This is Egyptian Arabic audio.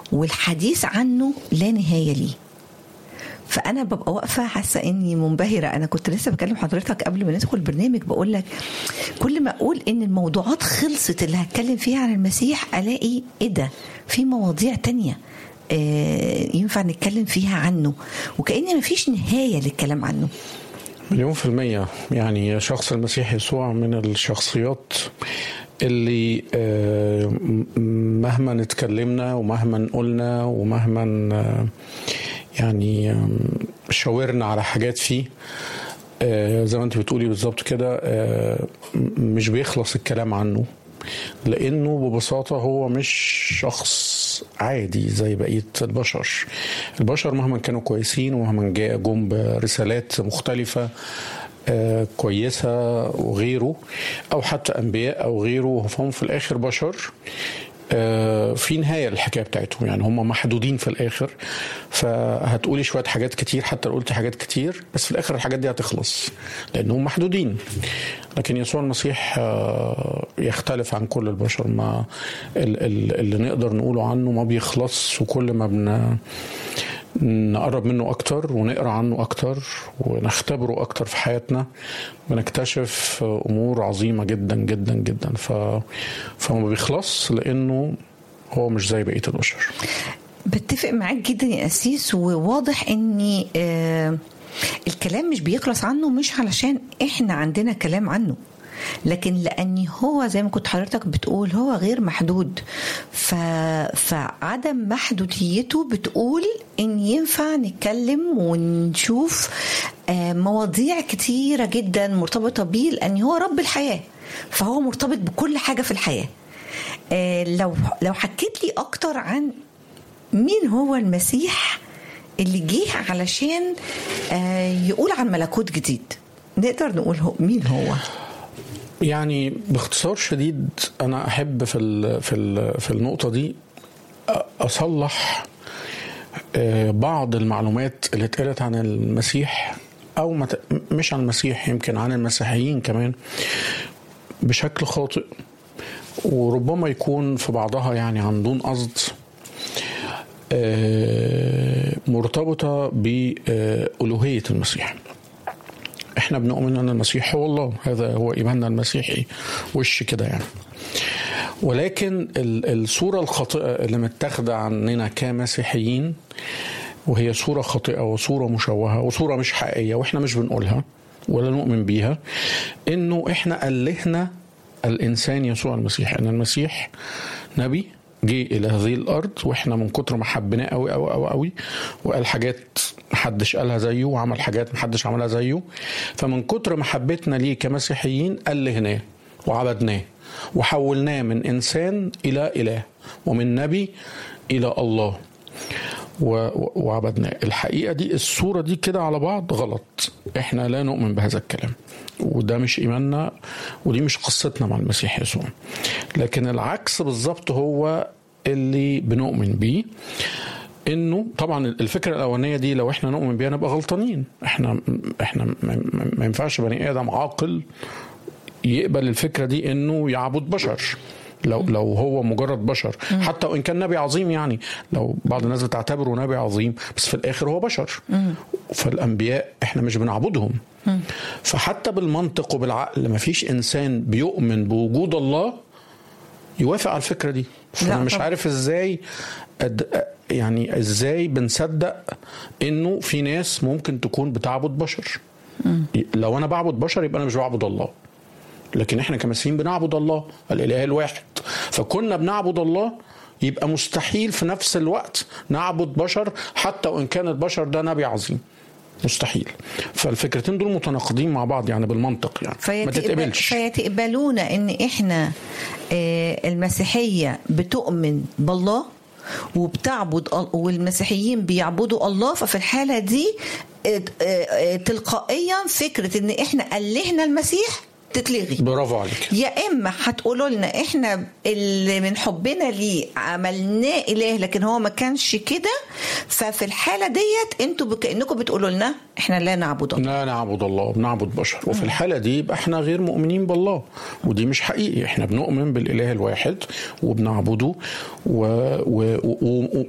والحديث عنه لا نهايه ليه فانا ببقى واقفه حاسه اني منبهره انا كنت لسه بكلم حضرتك قبل ما ندخل البرنامج بقول لك كل ما اقول ان الموضوعات خلصت اللي هتكلم فيها عن المسيح الاقي ايه ده في مواضيع تانية آه ينفع نتكلم فيها عنه وكأن مفيش نهايه للكلام عنه مليون في المية يعني شخص المسيح يسوع من الشخصيات اللي آه، م- مهما نتكلمنا ومهما قلنا ومهما آه، يعني آم، شاورنا على حاجات فيه آه، زي ما انت بتقولي بالظبط كده آه، م- مش بيخلص الكلام عنه لانه ببساطه هو مش شخص عادي زي بقيه البشر البشر مهما كانوا كويسين ومهما جاء جم برسالات مختلفه آه، كويسه وغيره او حتى انبياء او غيره فهم في الاخر بشر آه، في نهايه للحكايه بتاعتهم يعني هم محدودين في الاخر فهتقولي شويه حاجات كتير حتى لو قلت حاجات كتير بس في الاخر الحاجات دي هتخلص لانهم محدودين لكن يسوع المسيح آه، يختلف عن كل البشر ما ال- ال- اللي نقدر نقوله عنه ما بيخلص وكل ما بن نقرب منه اكتر ونقرا عنه اكتر ونختبره اكتر في حياتنا بنكتشف امور عظيمه جدا جدا جدا ف فما بيخلص لانه هو مش زي بقيه البشر بتفق معاك جدا يا أسيس وواضح ان آه، الكلام مش بيخلص عنه مش علشان احنا عندنا كلام عنه لكن لأن هو زي ما كنت حضرتك بتقول هو غير محدود ف... فعدم محدوديته بتقول إن ينفع نتكلم ونشوف آه، مواضيع كتيرة جدا مرتبطة بيه لأن هو رب الحياة فهو مرتبط بكل حاجة في الحياة آه، لو لو حكيت لي أكتر عن مين هو المسيح اللي جه علشان آه، يقول عن ملكوت جديد نقدر نقول هو مين هو يعني باختصار شديد انا احب في ال في ال في النقطه دي أ- اصلح آه، بعض المعلومات اللي اتقالت عن المسيح او ما ت- مش عن المسيح يمكن عن المسيحيين كمان بشكل خاطئ وربما يكون في بعضها يعني عن دون قصد آه، مرتبطه بألوهية المسيح احنا بنؤمن ان المسيح هو الله هذا هو ايماننا المسيحي وش كده يعني ولكن ال- الصورة الخاطئة اللي متاخدة عننا كمسيحيين وهي صورة خاطئة وصورة مشوهة وصورة مش حقيقية واحنا مش بنقولها ولا نؤمن بيها انه احنا ألهنا الانسان يسوع المسيح ان المسيح نبي جه الى هذه الارض واحنا من كتر ما حبيناه قوي قوي قوي قوي وقال حاجات محدش قالها زيه وعمل حاجات محدش عملها زيه فمن كتر محبتنا ليه كمسيحيين ألهناه وعبدناه وحولناه من انسان الى اله ومن نبي الى الله و- و- وعبدناه الحقيقه دي الصوره دي كده على بعض غلط احنا لا نؤمن بهذا الكلام وده مش ايماننا ودي مش قصتنا مع المسيح يسوع لكن العكس بالظبط هو اللي بنؤمن بيه انه طبعا الفكره الاولانيه دي لو احنا نؤمن بيها نبقى غلطانين احنا احنا ما- ما ما ينفعش بني ادم عاقل يقبل الفكره دي انه يعبد بشر لو لو هو مجرد بشر حتى وان كان نبي عظيم يعني لو بعض الناس بتعتبره نبي عظيم بس في الاخر هو بشر فالانبياء احنا مش بنعبدهم فحتى بالمنطق وبالعقل ما فيش انسان بيؤمن بوجود الله يوافق على الفكره دي فانا لا مش طبعا. عارف ازاي أد... يعني ازاي بنصدق انه في ناس ممكن تكون بتعبد بشر لو انا بعبد بشر يبقى انا مش بعبد الله لكن احنا كمسيحيين بنعبد الله الاله الواحد فكنا بنعبد الله يبقى مستحيل في نفس الوقت نعبد بشر حتى وان كان البشر ده نبي عظيم مستحيل فالفكرتين دول متناقضين مع بعض يعني بالمنطق يعني ما فيتقبل تتقبلش فيتقبلون ان احنا آه، المسيحيه بتؤمن بالله وبتعبد ال- والمسيحيين بيعبدوا الله ففي الحاله دي آه، آه، آه، تلقائيا فكره ان احنا الهنا المسيح تتلغي برافو عليك يا اما هتقولوا لنا احنا اللي من حبنا ليه عملناه اله لكن هو ما كانش كده ففي الحاله ديت انتوا كانكم بتقولوا لنا احنا لا نعبد الله لا نعبد الله بنعبد بشر وفي الحالة دي يبقى احنا غير مؤمنين بالله ودي مش حقيقي احنا بنؤمن بالإله الواحد وبنعبده و... و... و...